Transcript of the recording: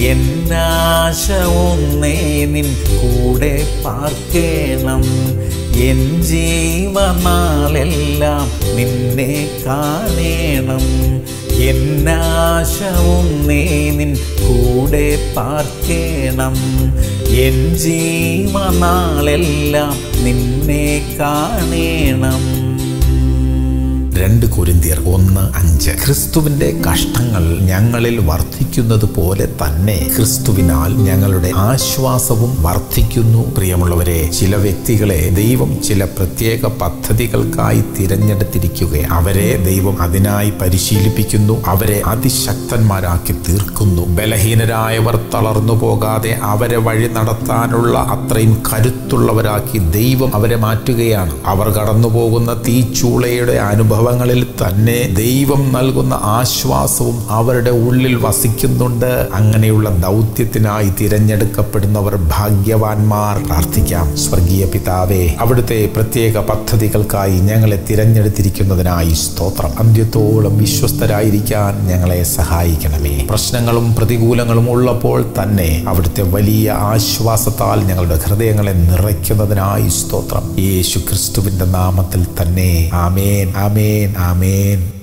എന്നാശ ഒന്നേ നിൻ കൂടെ പാർക്കേണം എൻ ജീവനാളെല്ലാം നിന്നെ കാണേണം എന്നാശ ഒന്നേ നിൻ കൂടെ പാർക്കേണം എൻ ജീവനാളെല്ലാം നിന്നെ കാണേണം രണ്ട് കൊരിന്തിയർ ഒന്ന് അഞ്ച് ക്രിസ്തുവിന്റെ കഷ്ടങ്ങൾ ഞങ്ങളിൽ വർദ്ധിക്കുന്നത് പോലെ തന്നെ ക്രിസ്തുവിനാൽ ഞങ്ങളുടെ ആശ്വാസവും വർദ്ധിക്കുന്നു പ്രിയമുള്ളവരെ ചില വ്യക്തികളെ ദൈവം ചില പ്രത്യേക പദ്ധതികൾക്കായി തിരഞ്ഞെടുത്തിരിക്കുക അവരെ ദൈവം അതിനായി പരിശീലിപ്പിക്കുന്നു അവരെ അതിശക്തന്മാരാക്കി തീർക്കുന്നു ബലഹീനരായവർ തളർന്നു പോകാതെ അവരെ വഴി നടത്താനുള്ള അത്രയും കരുത്തുള്ളവരാക്കി ദൈവം അവരെ മാറ്റുകയാണ് അവർ കടന്നു പോകുന്ന തീച്ചൂളയുടെ അനുഭവങ്ങളിൽ തന്നെ ദൈവം നൽകുന്ന ആശ്വാസവും അവരുടെ ഉള്ളിൽ വസിക്കുന്നുണ്ട് അങ്ങനെയുള്ള ദൗത്യത്തിനായി തിരഞ്ഞെടുക്കപ്പെടുന്നവർ ഭാഗ്യവാന്മാർ പ്രാർത്ഥിക്കാം സ്വർഗീയ പിതാവേ അവിടുത്തെ പ്രത്യേക പദ്ധതികൾക്കായി ഞങ്ങളെ തിരഞ്ഞെടുത്തിരിക്കുന്നതിനായി സ്തോത്രം അന്ത്യത്തോളം വിശ്വസ്തരായിരിക്കാൻ ഞങ്ങളെ സഹായിക്കണമേ പ്രശ്നങ്ങളും പ്രതികൂലങ്ങളും ഉള്ളപ്പോൾ തന്നെ അവിടുത്തെ വലിയ ആശ്വാസത്താൽ ഞങ്ങളുടെ ഹൃദയങ്ങളെ നിറയ്ക്കുന്നതിനായി സ്തോത്രം യേശു ക്രിസ്തുവിന്റെ നാമത്തിൽ തന്നെ ആമേൻ ആമേൻ ആമേൻ